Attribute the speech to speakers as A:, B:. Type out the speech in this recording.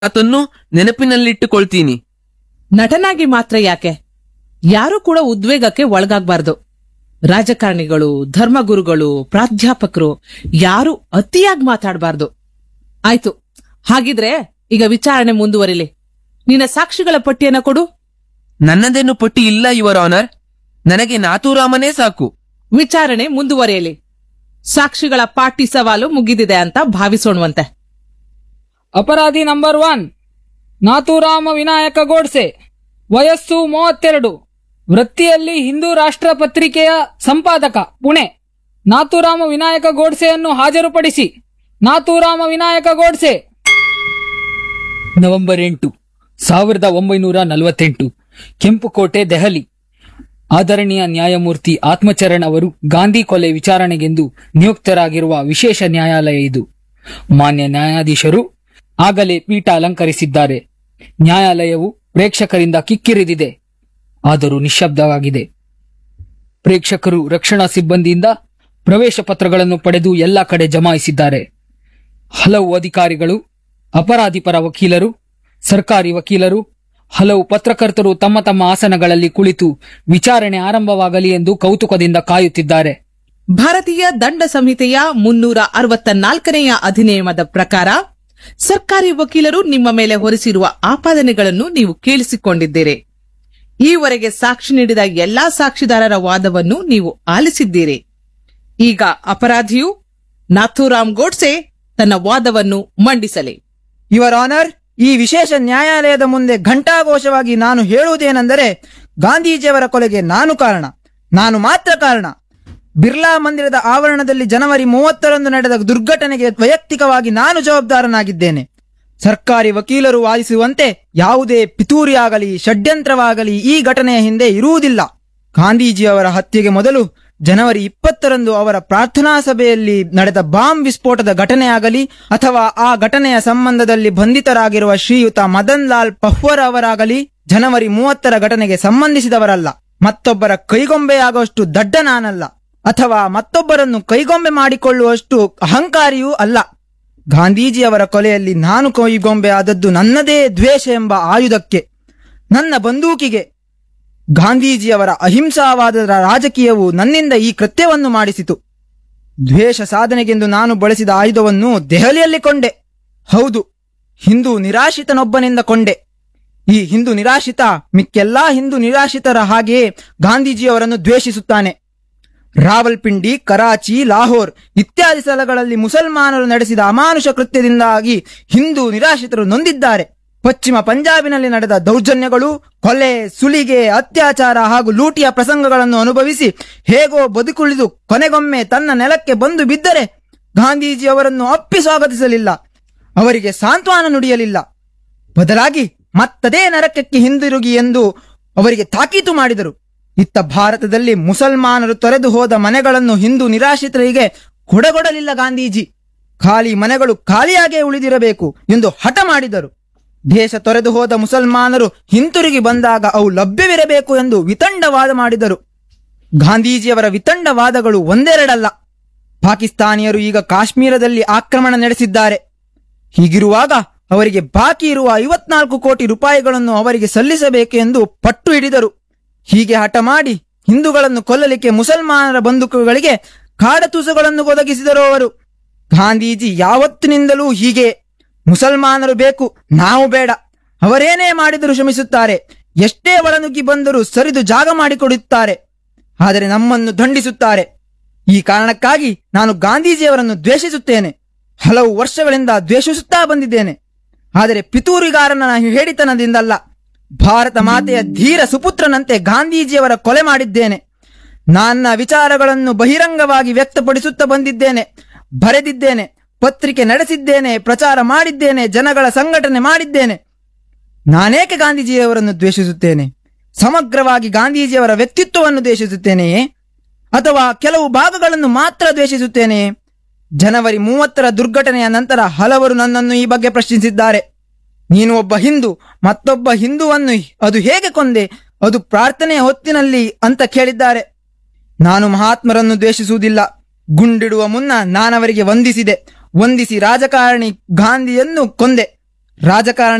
A: ಅದನ್ನು ನೆನಪಿನಲ್ಲಿಟ್ಟುಕೊಳ್ತೀನಿ
B: ನಟನಾಗಿ ಮಾತ್ರ ಯಾಕೆ ಯಾರೂ ಕೂಡ ಉದ್ವೇಗಕ್ಕೆ ಒಳಗಾಗಬಾರ್ದು ರಾಜಕಾರಣಿಗಳು ಧರ್ಮಗುರುಗಳು ಪ್ರಾಧ್ಯಾಪಕರು ಯಾರು ಅತಿಯಾಗಿ ಮಾತಾಡಬಾರ್ದು ಆಯ್ತು ಹಾಗಿದ್ರೆ ಈಗ ವಿಚಾರಣೆ ಮುಂದುವರಿಲಿ ನಿನ್ನ ಸಾಕ್ಷಿಗಳ ಪಟ್ಟಿಯನ್ನ ಕೊಡು
A: ನನ್ನದೇನು ಪಟ್ಟಿ ಇಲ್ಲ ಯುವರ್ ಆನರ್ ನನಗೆ ನಾಥೂರಾಮನೇ ಸಾಕು
B: ವಿಚಾರಣೆ ಮುಂದುವರಿಯಲಿ ಸಾಕ್ಷಿಗಳ ಪಾಟಿ ಸವಾಲು ಮುಗಿದಿದೆ ಅಂತ ಭಾವಿಸೋಣವಂತೆ
C: ಅಪರಾಧಿ ನಂಬರ್ ಒನ್ ನಾಥೂರಾಮ ವಿನಾಯಕ ಗೋಡ್ಸೆ ವಯಸ್ಸು ಮೂವತ್ತೆರಡು ವೃತ್ತಿಯಲ್ಲಿ ಹಿಂದೂ ರಾಷ್ಟ್ರ ಪತ್ರಿಕೆಯ ಸಂಪಾದಕ ಪುಣೆ ನಾಥೂರಾಮ ವಿನಾಯಕ ಗೋಡ್ಸೆಯನ್ನು ಹಾಜರುಪಡಿಸಿ ನಾಥೂರಾಮ ವಿನಾಯಕ ಗೋಡ್ಸೆ ನವೆಂಬರ್ ಎಂಟು ಸಾವಿರದ ಒಂಬೈನೂರ ನಲವತ್ತೆಂಟು ಕೆಂಪುಕೋಟೆ ದೆಹಲಿ ಆದರಣೀಯ ನ್ಯಾಯಮೂರ್ತಿ ಆತ್ಮಚರಣ್ ಅವರು ಗಾಂಧಿ ಕೊಲೆ ವಿಚಾರಣೆಗೆಂದು ನಿಯುಕ್ತರಾಗಿರುವ ವಿಶೇಷ ನ್ಯಾಯಾಲಯ ಇದು ಮಾನ್ಯ ನ್ಯಾಯಾಧೀಶರು ಆಗಲೇ ಪೀಠ ಅಲಂಕರಿಸಿದ್ದಾರೆ ನ್ಯಾಯಾಲಯವು ಪ್ರೇಕ್ಷಕರಿಂದ ಕಿಕ್ಕಿರಿದಿದೆ ಆದರೂ ನಿಶ್ಶಬ್ದವಾಗಿದೆ ಪ್ರೇಕ್ಷಕರು ರಕ್ಷಣಾ ಸಿಬ್ಬಂದಿಯಿಂದ ಪ್ರವೇಶ ಪತ್ರಗಳನ್ನು ಪಡೆದು ಎಲ್ಲ ಕಡೆ ಜಮಾಯಿಸಿದ್ದಾರೆ ಹಲವು ಅಧಿಕಾರಿಗಳು ಅಪರಾಧಿ ಪರ ವಕೀಲರು ಸರ್ಕಾರಿ ವಕೀಲರು ಹಲವು ಪತ್ರಕರ್ತರು ತಮ್ಮ ತಮ್ಮ ಆಸನಗಳಲ್ಲಿ ಕುಳಿತು ವಿಚಾರಣೆ ಆರಂಭವಾಗಲಿ ಎಂದು ಕೌತುಕದಿಂದ ಕಾಯುತ್ತಿದ್ದಾರೆ
B: ಭಾರತೀಯ ದಂಡ ಸಂಹಿತೆಯ ಮುನ್ನೂರ ಅರವತ್ತ ನಾಲ್ಕನೆಯ ಅಧಿನಿಯಮದ ಪ್ರಕಾರ ಸರ್ಕಾರಿ ವಕೀಲರು ನಿಮ್ಮ ಮೇಲೆ ಹೊರಿಸಿರುವ ಆಪಾದನೆಗಳನ್ನು ನೀವು ಕೇಳಿಸಿಕೊಂಡಿದ್ದೀರಿ ಈವರೆಗೆ ಸಾಕ್ಷಿ ನೀಡಿದ ಎಲ್ಲಾ ಸಾಕ್ಷಿದಾರರ ವಾದವನ್ನು ನೀವು ಆಲಿಸಿದ್ದೀರಿ ಈಗ ಅಪರಾಧಿಯು ನಾಥೂರಾಮ್ ಗೋಡ್ಸೆ ತನ್ನ ವಾದವನ್ನು ಮಂಡಿಸಲಿ
D: ಯುವರ್ ಆನರ್ ಈ ವಿಶೇಷ ನ್ಯಾಯಾಲಯದ ಮುಂದೆ ಘಂಟಾಘೋಷವಾಗಿ ನಾನು ಹೇಳುವುದೇನೆಂದರೆ ಗಾಂಧೀಜಿಯವರ ಕೊಲೆಗೆ ನಾನು ಕಾರಣ ನಾನು ಮಾತ್ರ ಕಾರಣ ಬಿರ್ಲಾ ಮಂದಿರದ ಆವರಣದಲ್ಲಿ ಜನವರಿ ಮೂವತ್ತರಂದು ನಡೆದ ದುರ್ಘಟನೆಗೆ ವೈಯಕ್ತಿಕವಾಗಿ ನಾನು ಜವಾಬ್ದಾರನಾಗಿದ್ದೇನೆ ಸರ್ಕಾರಿ ವಕೀಲರು ವಾದಿಸುವಂತೆ ಯಾವುದೇ ಪಿತೂರಿಯಾಗಲಿ ಷಡ್ಯಂತ್ರವಾಗಲಿ ಈ ಘಟನೆಯ ಹಿಂದೆ ಇರುವುದಿಲ್ಲ ಗಾಂಧೀಜಿಯವರ ಹತ್ಯೆಗೆ ಮೊದಲು ಜನವರಿ ಇಪ್ಪತ್ತರಂದು ಅವರ ಪ್ರಾರ್ಥನಾ ಸಭೆಯಲ್ಲಿ ನಡೆದ ಬಾಂಬ್ ವಿಸ್ಫೋಟದ ಘಟನೆಯಾಗಲಿ ಅಥವಾ ಆ ಘಟನೆಯ ಸಂಬಂಧದಲ್ಲಿ ಬಂಧಿತರಾಗಿರುವ ಶ್ರೀಯುತ ಮದನ್ ಲಾಲ್ ಪಹ್ವರ್ ಅವರಾಗಲಿ ಜನವರಿ ಮೂವತ್ತರ ಘಟನೆಗೆ ಸಂಬಂಧಿಸಿದವರಲ್ಲ ಮತ್ತೊಬ್ಬರ ಕೈಗೊಂಬೆಯಾಗುವಷ್ಟು ದಡ್ಡ ನಾನಲ್ಲ ಅಥವಾ ಮತ್ತೊಬ್ಬರನ್ನು ಕೈಗೊಂಬೆ ಮಾಡಿಕೊಳ್ಳುವಷ್ಟು ಅಹಂಕಾರಿಯೂ ಅಲ್ಲ ಗಾಂಧೀಜಿಯವರ ಕೊಲೆಯಲ್ಲಿ ನಾನು ಕೈಗೊಂಬೆ ಆದದ್ದು ನನ್ನದೇ ದ್ವೇಷ ಎಂಬ ಆಯುಧಕ್ಕೆ ನನ್ನ ಬಂದೂಕಿಗೆ ಗಾಂಧೀಜಿಯವರ ಅಹಿಂಸಾವಾದದ ರಾಜಕೀಯವು ನನ್ನಿಂದ ಈ ಕೃತ್ಯವನ್ನು ಮಾಡಿಸಿತು ದ್ವೇಷ ಸಾಧನೆಗೆಂದು ನಾನು ಬಳಸಿದ ಆಯುಧವನ್ನು ದೆಹಲಿಯಲ್ಲಿ ಕೊಂಡೆ ಹೌದು ಹಿಂದೂ ನಿರಾಶ್ರಿತನೊಬ್ಬನಿಂದ ಕೊಂಡೆ ಈ ಹಿಂದೂ ನಿರಾಶ್ರಿತ ಮಿಕ್ಕೆಲ್ಲಾ ಹಿಂದೂ ನಿರಾಶ್ರಿತರ ಹಾಗೆಯೇ ಗಾಂಧೀಜಿಯವರನ್ನು ದ್ವೇಷಿಸುತ್ತಾನೆ ರಾವಲ್ಪಿಂಡಿ ಕರಾಚಿ ಲಾಹೋರ್ ಇತ್ಯಾದಿ ಸ್ಥಳಗಳಲ್ಲಿ ಮುಸಲ್ಮಾನರು ನಡೆಸಿದ ಅಮಾನುಷ ಕೃತ್ಯದಿಂದಾಗಿ ಹಿಂದೂ ನಿರಾಶ್ರಿತರು ನೊಂದಿದ್ದಾರೆ ಪಶ್ಚಿಮ ಪಂಜಾಬಿನಲ್ಲಿ ನಡೆದ ದೌರ್ಜನ್ಯಗಳು ಕೊಲೆ ಸುಲಿಗೆ ಅತ್ಯಾಚಾರ ಹಾಗೂ ಲೂಟಿಯ ಪ್ರಸಂಗಗಳನ್ನು ಅನುಭವಿಸಿ ಹೇಗೋ ಬದುಕುಳಿದು ಕೊನೆಗೊಮ್ಮೆ ತನ್ನ ನೆಲಕ್ಕೆ ಬಂದು ಬಿದ್ದರೆ ಗಾಂಧೀಜಿಯವರನ್ನು ಅಪ್ಪಿ ಸ್ವಾಗತಿಸಲಿಲ್ಲ ಅವರಿಗೆ ಸಾಂತ್ವನ ನುಡಿಯಲಿಲ್ಲ ಬದಲಾಗಿ ಮತ್ತದೇ ನರಕಕ್ಕೆ ಹಿಂದಿರುಗಿ ಎಂದು ಅವರಿಗೆ ತಾಕೀತು ಮಾಡಿದರು ಇತ್ತ ಭಾರತದಲ್ಲಿ ಮುಸಲ್ಮಾನರು ತೊರೆದು ಹೋದ ಮನೆಗಳನ್ನು ಹಿಂದೂ ನಿರಾಶ್ರಿತರಿಗೆ ಕೊಡಗೊಡಲಿಲ್ಲ ಗಾಂಧೀಜಿ ಖಾಲಿ ಮನೆಗಳು ಖಾಲಿಯಾಗೇ ಉಳಿದಿರಬೇಕು ಎಂದು ಹಠ ಮಾಡಿದರು ದೇಶ ತೊರೆದು ಹೋದ ಮುಸಲ್ಮಾನರು ಹಿಂತಿರುಗಿ ಬಂದಾಗ ಅವು ಲಭ್ಯವಿರಬೇಕು ಎಂದು ವಿತಂಡವಾದ ಮಾಡಿದರು ಗಾಂಧೀಜಿಯವರ ವಿತಂಡವಾದಗಳು ಒಂದೆರಡಲ್ಲ ಪಾಕಿಸ್ತಾನಿಯರು ಈಗ ಕಾಶ್ಮೀರದಲ್ಲಿ ಆಕ್ರಮಣ ನಡೆಸಿದ್ದಾರೆ ಹೀಗಿರುವಾಗ ಅವರಿಗೆ ಬಾಕಿ ಇರುವ ಐವತ್ನಾಲ್ಕು ಕೋಟಿ ರೂಪಾಯಿಗಳನ್ನು ಅವರಿಗೆ ಸಲ್ಲಿಸಬೇಕು ಎಂದು ಪಟ್ಟು ಹಿಡಿದರು ಹೀಗೆ ಹಠ ಮಾಡಿ ಹಿಂದೂಗಳನ್ನು ಕೊಲ್ಲಲಿಕ್ಕೆ ಮುಸಲ್ಮಾನರ ಬಂದೂಕುಗಳಿಗೆ ಕಾಡತೂಸುಗಳನ್ನು ಒದಗಿಸಿದರು ಅವರು ಗಾಂಧೀಜಿ ಯಾವತ್ತಿನಿಂದಲೂ ಹೀಗೆ ಮುಸಲ್ಮಾನರು ಬೇಕು ನಾವು ಬೇಡ ಅವರೇನೇ ಮಾಡಿದರೂ ಶ್ರಮಿಸುತ್ತಾರೆ ಎಷ್ಟೇ ಒಳನುಗ್ಗಿ ಬಂದರೂ ಸರಿದು ಜಾಗ ಮಾಡಿಕೊಡುತ್ತಾರೆ ಆದರೆ ನಮ್ಮನ್ನು ದಂಡಿಸುತ್ತಾರೆ ಈ ಕಾರಣಕ್ಕಾಗಿ ನಾನು ಗಾಂಧೀಜಿಯವರನ್ನು ದ್ವೇಷಿಸುತ್ತೇನೆ ಹಲವು ವರ್ಷಗಳಿಂದ ದ್ವೇಷಿಸುತ್ತಾ ಬಂದಿದ್ದೇನೆ ಆದರೆ ಪಿತೂರಿಗಾರನ ಹೇಳಿತನದಿಂದಲ್ಲ ಭಾರತ ಮಾತೆಯ ಧೀರ ಸುಪುತ್ರನಂತೆ ಗಾಂಧೀಜಿಯವರ ಕೊಲೆ ಮಾಡಿದ್ದೇನೆ ನನ್ನ ವಿಚಾರಗಳನ್ನು ಬಹಿರಂಗವಾಗಿ ವ್ಯಕ್ತಪಡಿಸುತ್ತಾ ಬಂದಿದ್ದೇನೆ ಬರೆದಿದ್ದೇನೆ ಪತ್ರಿಕೆ ನಡೆಸಿದ್ದೇನೆ ಪ್ರಚಾರ ಮಾಡಿದ್ದೇನೆ ಜನಗಳ ಸಂಘಟನೆ ಮಾಡಿದ್ದೇನೆ ನಾನೇಕೆ ಗಾಂಧೀಜಿಯವರನ್ನು ದ್ವೇಷಿಸುತ್ತೇನೆ ಸಮಗ್ರವಾಗಿ ಗಾಂಧೀಜಿಯವರ ವ್ಯಕ್ತಿತ್ವವನ್ನು ದ್ವೇಷಿಸುತ್ತೇನೆಯೇ ಅಥವಾ ಕೆಲವು ಭಾಗಗಳನ್ನು ಮಾತ್ರ ದ್ವೇಷಿಸುತ್ತೇನೆಯೇ ಜನವರಿ ಮೂವತ್ತರ ದುರ್ಘಟನೆಯ ನಂತರ ಹಲವರು ನನ್ನನ್ನು ಈ ಬಗ್ಗೆ ಪ್ರಶ್ನಿಸಿದ್ದಾರೆ ನೀನು ಒಬ್ಬ ಹಿಂದೂ ಮತ್ತೊಬ್ಬ ಹಿಂದುವನ್ನು ಅದು ಹೇಗೆ ಕೊಂದೆ ಅದು ಪ್ರಾರ್ಥನೆಯ ಹೊತ್ತಿನಲ್ಲಿ ಅಂತ ಕೇಳಿದ್ದಾರೆ ನಾನು ಮಹಾತ್ಮರನ್ನು ದ್ವೇಷಿಸುವುದಿಲ್ಲ ಗುಂಡಿಡುವ ಮುನ್ನ ನಾನವರಿಗೆ ವಂದಿಸಿದೆ ವಂದಿಸಿ ರಾಜಕಾರಣಿ ಗಾಂಧಿಯನ್ನು ಕೊಂದೆ ರಾಜಕಾರಣ